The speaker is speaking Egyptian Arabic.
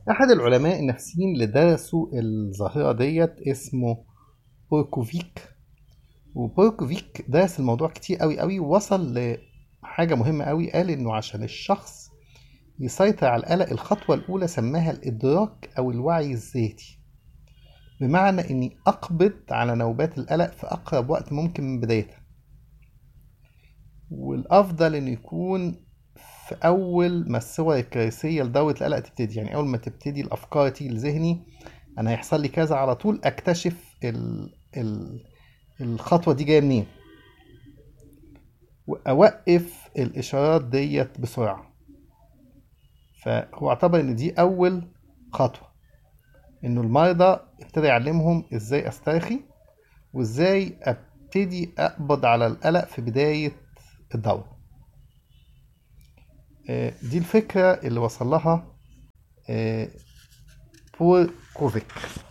أحد العلماء النفسيين اللي درسوا الظاهرة ديت اسمه بوركوفيك وبوركوفيك درس الموضوع كتير قوي قوي ووصل لحاجة مهمة قوي قال إنه عشان الشخص يسيطر على القلق الخطوة الأولى سماها الإدراك أو الوعي الذاتي بمعنى إني أقبض على نوبات القلق في أقرب وقت ممكن من بدايتها والأفضل إنه يكون في أول ما الصور الكارثية لدورة القلق تبتدي يعني أول ما تبتدي الأفكار تيجي لذهني أنا هيحصل لي كذا على طول أكتشف ال... ال... الخطوة دي جاية منين وأوقف الإشارات ديت بسرعة فهو اعتبر إن دي أول خطوة إنه المرضى ابتدى يعلمهم إزاي أسترخي وإزاي أبتدي أقبض على القلق في بداية الدورة آه، دي الفكرة اللي وصل لها آه، بول كوفيك